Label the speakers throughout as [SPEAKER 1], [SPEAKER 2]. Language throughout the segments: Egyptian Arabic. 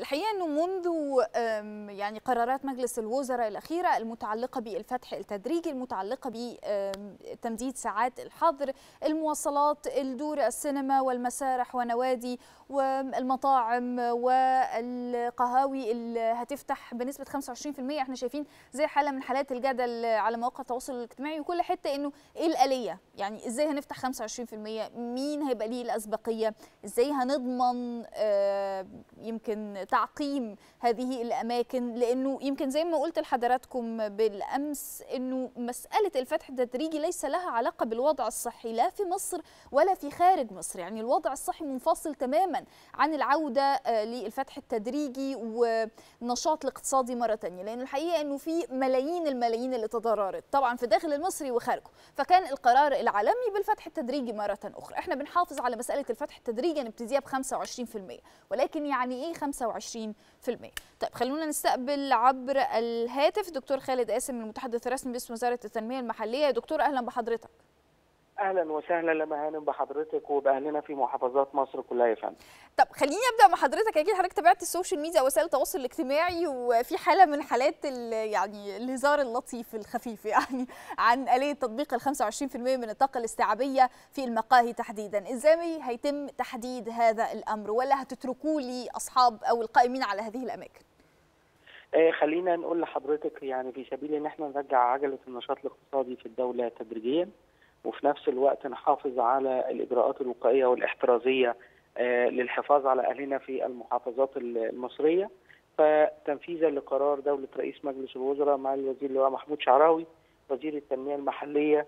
[SPEAKER 1] الحقيقه انه منذ يعني قرارات مجلس الوزراء الاخيره المتعلقه بالفتح التدريجي المتعلقه بتمديد ساعات الحظر المواصلات الدور السينما والمسارح ونوادي والمطاعم والقهاوي اللي هتفتح بنسبه 25% احنا شايفين زي حاله من حالات الجدل على مواقع التواصل الاجتماعي وكل حته انه ايه الاليه يعني ازاي هنفتح 25% مين هيبقى ليه الاسبقيه ازاي هنضمن آه يمكن تعقيم هذه الاماكن لانه يمكن زي ما قلت لحضراتكم بالامس انه مساله الفتح التدريجي ليس لها علاقه بالوضع الصحي لا في مصر ولا في خارج مصر يعني الوضع الصحي منفصل تماما عن العوده للفتح التدريجي والنشاط الاقتصادي مره ثانيه لان الحقيقه انه في ملايين الملايين اللي تضررت طبعا في داخل المصري وخارجه فكان القرار العالمي بالفتح التدريجي مره اخرى احنا بنحافظ على مساله الفتح التدريجي نبتديها ب 25% ولكن يعني ايه 25% طيب خلونا نستقبل عبر الهاتف دكتور خالد قاسم المتحدث الرسمي باسم وزاره التنميه المحليه دكتور اهلا بحضرتك
[SPEAKER 2] اهلا وسهلا لما هانم بحضرتك وباهلنا في محافظات مصر كلها يا فندم.
[SPEAKER 1] طب خليني ابدا مع حضرتك اكيد حضرتك تابعت السوشيال ميديا وسائل التواصل الاجتماعي وفي حاله من حالات يعني الهزار اللطيف الخفيف يعني عن اليه تطبيق ال 25% من الطاقه الاستيعابيه في المقاهي تحديدا، ازاي هيتم تحديد هذا الامر ولا هتتركوه لاصحاب او القائمين على هذه الاماكن؟
[SPEAKER 2] آه خلينا نقول لحضرتك يعني في سبيل ان احنا نرجع عجله النشاط الاقتصادي في الدوله تدريجيا وفي نفس الوقت نحافظ على الاجراءات الوقائيه والاحترازيه للحفاظ على اهلنا في المحافظات المصريه فتنفيذا لقرار دوله رئيس مجلس الوزراء مع الوزير اللواء محمود شعراوي وزير التنميه المحليه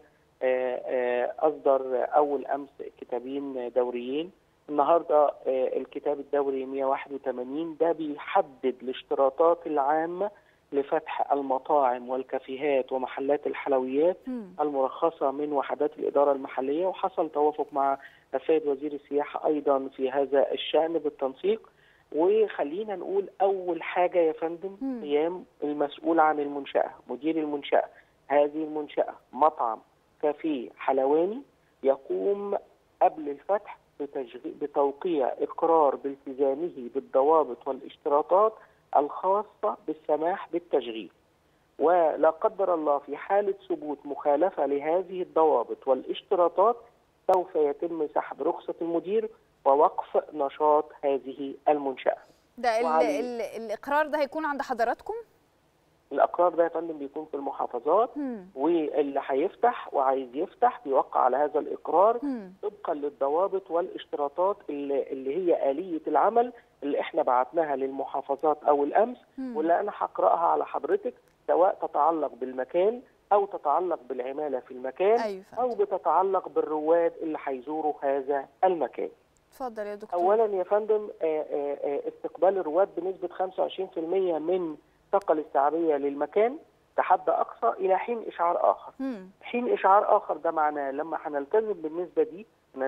[SPEAKER 2] اصدر اول امس كتابين دوريين النهارده الكتاب الدوري 181 ده بيحدد الاشتراطات العامه لفتح المطاعم والكافيهات ومحلات الحلويات م. المرخصة من وحدات الإدارة المحلية وحصل توافق مع السيد وزير السياحة أيضا في هذا الشأن بالتنسيق وخلينا نقول أول حاجة يا فندم قيام المسؤول عن المنشأة مدير المنشأة هذه المنشأة مطعم كافيه حلواني يقوم قبل الفتح بتوقيع إقرار بالتزامه بالضوابط والاشتراطات الخاصة بالسماح بالتشغيل ولا قدر الله في حالة ثبوت مخالفة لهذه الضوابط والاشتراطات سوف يتم سحب رخصة المدير ووقف نشاط هذه المنشأة
[SPEAKER 1] ده ال ال الإقرار ده هيكون عند حضراتكم؟
[SPEAKER 2] الأقرار ده يا فندم بيكون في المحافظات مم. واللي هيفتح وعايز يفتح بيوقع على هذا الإقرار طبقا للضوابط والاشتراطات اللي, اللي هي آلية العمل اللي احنا بعتناها للمحافظات أو الأمس مم. واللي أنا هقرأها على حضرتك سواء تتعلق بالمكان أو تتعلق بالعمالة في المكان
[SPEAKER 1] أيوة
[SPEAKER 2] أو بتتعلق بالرواد اللي هيزوروا هذا المكان
[SPEAKER 1] اتفضل يا دكتور
[SPEAKER 2] اولا يا فندم استقبال الرواد بنسبه 25% من الطاقه الاستيعابيه للمكان كحد اقصى الى حين اشعار اخر.
[SPEAKER 1] مم.
[SPEAKER 2] حين اشعار اخر ده معناه لما هنلتزم بالنسبه دي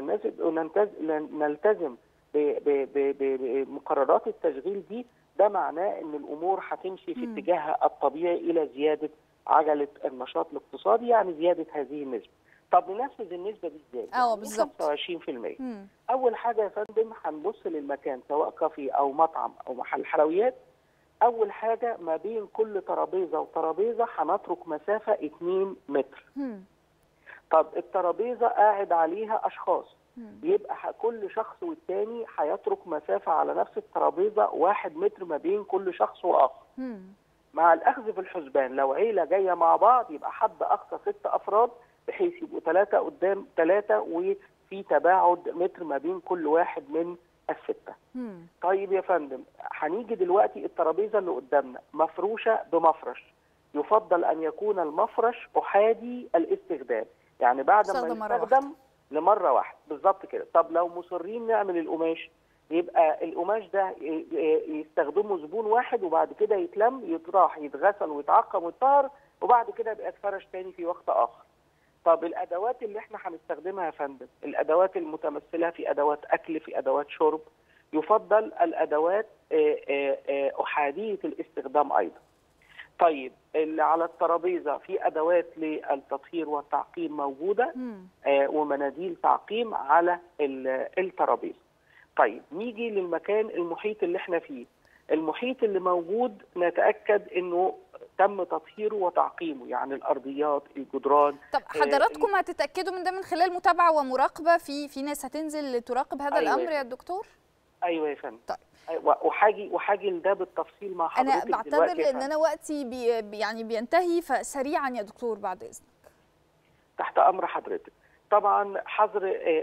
[SPEAKER 2] نلتزم بمقررات التشغيل دي ده معناه ان الامور هتمشي في اتجاهها الطبيعي الى زياده عجله النشاط الاقتصادي يعني زياده هذه النسبه. طب ننفذ النسبه دي ازاي؟
[SPEAKER 1] اه بالظبط
[SPEAKER 2] 25%
[SPEAKER 1] مم.
[SPEAKER 2] اول حاجه يا فندم هنبص للمكان سواء كافيه او مطعم او محل حلويات اول حاجه ما بين كل ترابيزه وترابيزه هنترك مسافه 2 متر
[SPEAKER 1] مم.
[SPEAKER 2] طب الترابيزه قاعد عليها اشخاص
[SPEAKER 1] مم.
[SPEAKER 2] يبقى كل شخص والتاني هيترك مسافه على نفس الترابيزه 1 متر ما بين كل شخص واخر
[SPEAKER 1] مم.
[SPEAKER 2] مع الاخذ في الحسبان لو عيله جايه مع بعض يبقى حد اقصى ست افراد بحيث يبقوا ثلاثه قدام ثلاثه وفي تباعد متر ما بين كل واحد من السته.
[SPEAKER 1] مم.
[SPEAKER 2] طيب يا فندم هنيجي دلوقتي الترابيزه اللي قدامنا مفروشه بمفرش يفضل ان يكون المفرش احادي الاستخدام يعني بعد ما
[SPEAKER 1] استخدم مرة
[SPEAKER 2] يستخدم لمره واحده بالظبط كده طب لو مصرين نعمل القماش يبقى القماش ده ي- ي- يستخدمه زبون واحد وبعد كده يتلم يطرح يتغسل ويتعقم ويتطهر وبعد كده يبقى اتفرش تاني في وقت اخر طب الادوات اللي احنا هنستخدمها يا فندم الادوات المتمثله في ادوات اكل في ادوات شرب يفضل الادوات آه، آه، آه، احاديه الاستخدام ايضا طيب اللي على الترابيزه في ادوات للتطهير والتعقيم موجوده
[SPEAKER 1] مم.
[SPEAKER 2] آه، ومناديل تعقيم على ال- الترابيزه. طيب نيجي للمكان المحيط اللي احنا فيه. المحيط اللي موجود نتاكد انه تم تطهيره وتعقيمه يعني الارضيات الجدران
[SPEAKER 1] طب حضراتكم هتتاكدوا من ده من خلال متابعه ومراقبه في في ناس هتنزل تراقب هذا
[SPEAKER 2] أيوة
[SPEAKER 1] الامر يا دكتور
[SPEAKER 2] ايوه يا فندم
[SPEAKER 1] طيب
[SPEAKER 2] وحاجي وحاجي لده بالتفصيل مع حضرتك
[SPEAKER 1] انا بعتذر ان انا وقتي بي يعني بينتهي فسريعا يا دكتور بعد اذنك
[SPEAKER 2] تحت امر حضرتك طبعا حظر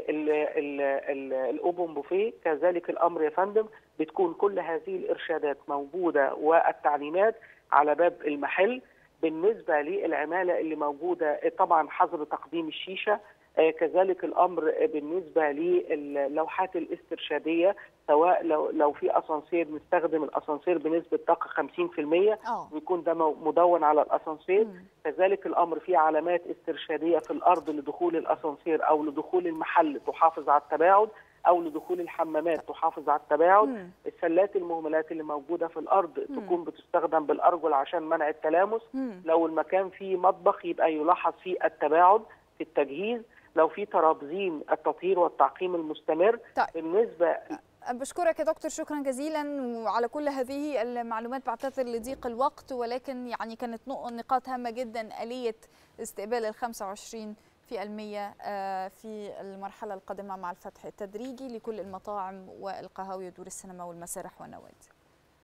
[SPEAKER 2] الاوبن بوفيه كذلك الامر يا فندم بتكون كل هذه الارشادات موجوده والتعليمات على باب المحل بالنسبه للعماله اللي موجوده طبعا حظر تقديم الشيشه كذلك الامر بالنسبه للوحات الاسترشاديه سواء لو لو في اسانسير نستخدم الاسانسير بنسبه طاقه 50%
[SPEAKER 1] اه
[SPEAKER 2] ويكون ده مدون على الاسانسير كذلك الامر في علامات استرشاديه في الارض لدخول الاسانسير او لدخول المحل تحافظ على التباعد او لدخول الحمامات تحافظ على التباعد
[SPEAKER 1] مم.
[SPEAKER 2] السلات المهملات اللي موجوده في الارض
[SPEAKER 1] مم.
[SPEAKER 2] تكون بتستخدم بالارجل عشان منع التلامس
[SPEAKER 1] مم.
[SPEAKER 2] لو المكان فيه مطبخ يبقى يلاحظ فيه التباعد في التجهيز لو في ترابزين التطهير والتعقيم المستمر
[SPEAKER 1] طيب.
[SPEAKER 2] بالنسبه
[SPEAKER 1] بشكرك يا دكتور شكرا جزيلا وعلى كل هذه المعلومات بعتذر لضيق الوقت ولكن يعني كانت نقاط هامه جدا اليه استقبال ال 25 في المية في المرحلة القادمة مع الفتح التدريجي لكل المطاعم والقهاوي ودور السينما والمسارح والنوادي